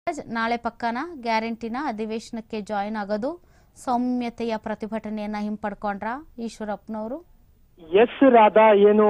ನಾಳೆ ಪಕ್ಕನ ಗ್ಯಾರಂಟಿನ ಅಧಿವೇಶನಕ್ಕೆ ಜಾಯಿನ್ ಆಗೋದು ಸೌಮ್ಯತೆಯ ಪ್ರತಿಭಟನೆಯನ್ನ ಹಿಂಪಡ್ಕೊಂಡ್ರ ಈಶ್ವರಪ್ಪನವರು ಎಸ್ ರಾಧಾ ಏನು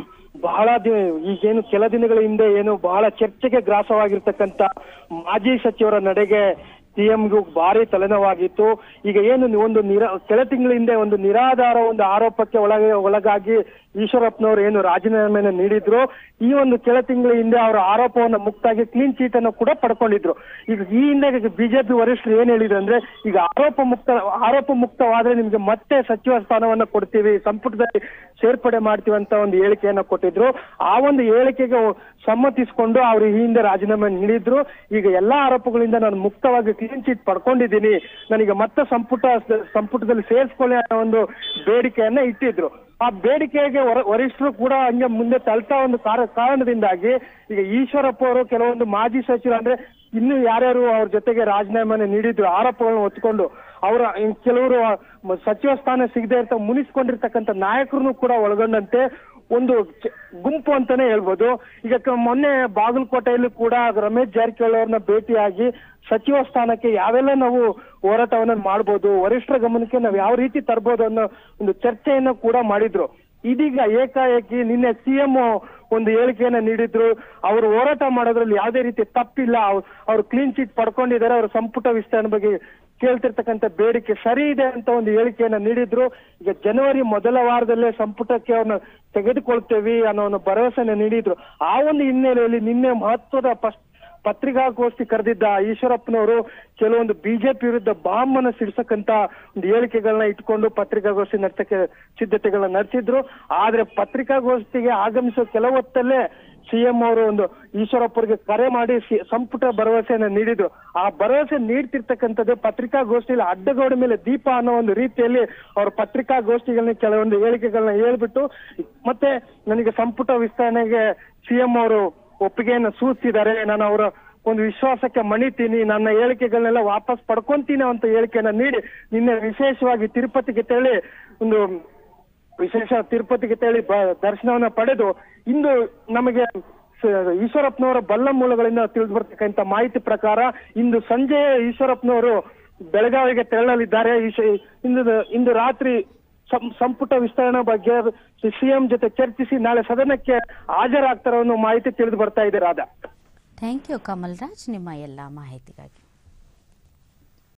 ಬಹಳ ದಿ ಈಗೇನು ಕೆಲ ದಿನಗಳ ಹಿಂದೆ ಏನು ಬಹಳ ಚರ್ಚೆಗೆ ಗ್ರಾಸವಾಗಿರ್ತಕ್ಕಂತ ಮಾಜಿ ಸಚಿವರ ನಡೆಗೆ ಸಿಎಂಗೂ ಭಾರಿ ತಲೆನೋವಾಗಿತ್ತು ಈಗ ಏನು ಒಂದು ನಿರ ಕೆಲ ತಿಂಗಳ ಹಿಂದೆ ಒಂದು ನಿರಾಧಾರ ಒಂದು ಆರೋಪಕ್ಕೆ ಒಳಗೆ ಒಳಗಾಗಿ ಈಶ್ವರಪ್ಪನವರು ಏನು ರಾಜೀನಾಮೆಯನ್ನು ನೀಡಿದ್ರು ಈ ಒಂದು ಕೆಲ ತಿಂಗಳ ಹಿಂದೆ ಅವರ ಆರೋಪವನ್ನು ಮುಕ್ತಾಗಿ ಕ್ಲೀನ್ ಚೀಟ್ ಅನ್ನು ಕೂಡ ಪಡ್ಕೊಂಡಿದ್ರು ಈಗ ಈ ಹಿಂದೆ ಬಿಜೆಪಿ ವರಿಷ್ಠರು ಏನ್ ಹೇಳಿದ್ರು ಅಂದ್ರೆ ಈಗ ಆರೋಪ ಮುಕ್ತ ಆರೋಪ ಮುಕ್ತವಾದ್ರೆ ನಿಮ್ಗೆ ಮತ್ತೆ ಸಚಿವ ಸ್ಥಾನವನ್ನ ಕೊಡ್ತೀವಿ ಸಂಪುಟದಲ್ಲಿ ಸೇರ್ಪಡೆ ಮಾಡ್ತೀವಿ ಅಂತ ಒಂದು ಹೇಳಿಕೆಯನ್ನ ಕೊಟ್ಟಿದ್ರು ಆ ಒಂದು ಹೇಳಿಕೆಗೆ ಸಮ್ಮತಿಸಿಕೊಂಡು ಅವರು ಈ ಹಿಂದೆ ರಾಜೀನಾಮೆ ನೀಡಿದ್ರು ಈಗ ಎಲ್ಲಾ ಆರೋಪಗಳಿಂದ ನಾನು ಮುಕ್ತವಾಗಿ ಕ್ಲೀನ್ ಚೀಟ್ ಪಡ್ಕೊಂಡಿದ್ದೀನಿ ನನಗೆ ಮತ್ತೆ ಸಂಪುಟ ಸಂಪುಟದಲ್ಲಿ ಸೇರಿಸ್ಕೊಳ್ಳಿ ಅನ್ನೋ ಒಂದು ಬೇಡಿಕೆಯನ್ನ ಇಟ್ಟಿದ್ರು ಆ ಬೇಡಿಕೆಗೆ ವರ- ವರಿಷ್ಠರು ಕೂಡ ಹಂಗೆ ಮುಂದೆ ತಳ್ತಾ ಒಂದು ಕಾರ- ಕಾರಣದಿಂದಾಗಿ ಈಗ ಈಶ್ವರಪ್ಪ ಅವರು ಕೆಲವೊಂದು ಮಾಜಿ ಸಚಿವರು ಅಂದ್ರೆ ಇನ್ನು ಯಾರ್ಯಾರು ಅವ್ರ ಜೊತೆಗೆ ರಾಜೀನಾಮೆಯನ್ನು ನೀಡಿದ್ರು ಆರೋಪಗಳನ್ನು ಹೊತ್ಕೊಂಡು ಅವರ ಇನ್ ಕೆಲವರು ಮ- ಸಚಿವ ಸ್ಥಾನ ಸಿಗದೆ ಇರ್ತ ಮುನಿಸ್ಕೊಂಡಿರ್ತಕ್ಕಂಥ ನಾಯಕರನ್ನು ಕೂಡ ಒಳಗೊಂಡಂತೆ ಒಂದು ಚ- ಗುಂಪು ಅಂತಾನೆ ಹೇಳ್ಬೋದು ಈಗ ಕ- ಮೊನ್ನೆ ಬಾಗಲಕೋಟೆಯಲ್ಲಿ ಕೂಡ ರಮೇಶ್ ಜಾರಕಿಹೊಳಿ ಅವ್ರನ್ನ ಭೇಟಿಯಾಗಿ ಸಚಿವ ಸ್ಥಾನಕ್ಕೆ ಯಾವೆಲ್ಲ ನಾವು ಹೋರಾಟವನ್ನ ಮಾಡ್ಬೋದು ವರಿಷ್ಠರ ಗಮನಕ್ಕೆ ನಾವು ಯಾವ ರೀತಿ ತರ್ಬೋದು ಅನ್ನೋ ಒಂದು ಚರ್ಚೆಯನ್ನ ಕೂಡ ಮಾಡಿದ್ರು ಇದೀಗ ಏಕಾಏಕಿ ನಿನ್ನೆ ಸಿಎಂ ಒಂದು ಹೇಳಿಕೆಯನ್ನ ನೀಡಿದ್ರು ಅವರು ಹೋರಾಟ ಮಾಡೋದ್ರಲ್ಲಿ ಯಾವುದೇ ರೀತಿ ತಪ್ಪಿಲ್ಲ ಅವ್ರು- ಅವ್ರು ಕ್ಲೀನ್ ಚೀಟ್ ಪಡ್ಕೊಂಡಿದ್ದಾರೆ ಅವ್ರ ಸಂಪುಟ ವಿಸ್ತರಣೆ ಬಗ್ಗೆ ಕೇಳ್ತಿರ್ತಕ್ಕಂಥ ಬೇಡಿಕೆ ಸರಿ ಇದೆ ಅಂತ ಒಂದು ಹೇಳಿಕೆಯನ್ನ ನೀಡಿದ್ರು ಈಗ ಜನವರಿ ಮೊದಲ ವಾರದಲ್ಲೇ ಸಂಪುಟಕ್ಕೆ ಅವ್ರನ್ನ ತೆಗೆದುಕೊಳ್ತೇವೆ ಅನ್ನೋ ಒಂದು ಭರವಸೆನ ನೀಡಿದ್ರು ಆ ಒಂದು ಹಿನ್ನೆಲೆಯಲ್ಲಿ ನಿನ್ನೆ ಮಹತ್ವದ ಪಸ್- ಪತ್ರಿಕಾಗೋಷ್ಠಿ ಕರೆದಿದ್ದ ಈಶ್ವರಪ್ಪನವರು ಕೆಲವೊಂದು ಬಿಜೆಪಿ ವಿರುದ್ಧ ಬಾಂಬ್ ಅನ್ನ ಸಿಡಿಸಕ್ಕಂತ ಒಂದು ಹೇಳಿಕೆಗಳನ್ನ ಇಟ್ಕೊಂಡು ಪತ್ರಿಕಾಗೋಷ್ಠಿ ನಡೆಸಕ್ಕೆ ಸಿದ್ಧತೆಗಳನ್ನ ನಡೆಸಿದ್ರು ಆದ್ರೆ ಪತ್ರಿಕಾಗೋಷ್ಠಿಗೆ ಆಗಮಿಸೋ ಕೆಲವು ಹೊತ್ತಲ್ಲೇ ಸಿಎಂ ಅವರು ಒಂದು ಈಶ್ವರಪ್ಪರಿಗೆ ಕರೆ ಮಾಡಿ ಸಿ- ಸಂಪುಟ ಭರವಸೆಯನ್ನ ನೀಡಿದ್ರು ಆ ಭರವಸೆ ನೀಡ್ತಿರ್ತಕ್ಕಂಥದ್ದು ಪತ್ರಿಕಾಗೋಷ್ಠಿಯಲ್ಲಿ ಅಡ್ಡಗೋಡೆ ಮೇಲೆ ದೀಪ ಅನ್ನೋ ಒಂದು ರೀತಿಯಲ್ಲಿ ಅವ್ರ ಪತ್ರಿಕಾಗೋಷ್ಠಿಗಳನ್ನ ಕೆಲವೊಂದು ಹೇಳಿಕೆಗಳನ್ನ ಹೇಳ್ಬಿಟ್ಟು ಮತ್ತೆ ನನಗೆ ಸಂಪುಟ ವಿಸ್ತರಣೆಗೆ ಸಿಎಂ ಅವರು ಒಪ್ಪಿಗೆಯನ್ನು ಸೂಚಿಸಿದ್ದಾರೆ ನಾನು ಅವರ ಒಂದು ವಿಶ್ವಾಸಕ್ಕೆ ಮಣಿತೀನಿ ನನ್ನ ಹೇಳಿಕೆಗಳನ್ನೆಲ್ಲ ವಾಪಸ್ ಪಡ್ಕೊಂತೀನಿ ಅಂತ ಹೇಳಿಕೆಯನ್ನ ನೀಡಿ ನಿನ್ನೆ ವಿಶೇಷವಾಗಿ ತಿರುಪತಿಗೆ ತೆರಳಿ ಒಂದು ವಿಶೇಷ ತಿರುಪತಿಗೆ ತೆರಳಿ ಬ- ದರ್ಶನವನ್ನ ಪಡೆದು ಇಂದು ನಮಗೆ ಸ- ಈಶ್ವರಪ್ಪನವರ ಬಲ್ಲ ಮೂಲಗಳಿಂದ ತಿಳಿದು ಬರ್ತಕ್ಕಂಥ ಮಾಹಿತಿ ಪ್ರಕಾರ ಇಂದು ಸಂಜೆ ಈಶ್ವರಪ್ಪನವರು ಬೆಳಗಾವಿಗೆ ತೆರಳಲಿದ್ದಾರೆ ಈಶ- ಇಂದು ಇಂದು ರಾತ್ರಿ ಸಂ- ಸಂಪುಟ ವಿಸ್ತರಣೆ ಬಗ್ಗೆ ಸಿಎಂ ಜೊತೆ ಚರ್ಚಿಸಿ ನಾಳೆ ಸದನಕ್ಕೆ ಹಾಜರಾಗ್ತಾರೆ ಅನ್ನೋ ಮಾಹಿತಿ ತಿಳಿದು ಬರ್ತಾ ಇದೆ ರಾಧಾ ಥ್ಯಾಂಕ್ ಯು ಕಮಲ್ ರಾಜ್ ನಿಮ್ಮ ಎಲ್ಲ ಮಾಹಿತಿಗಾಗಿ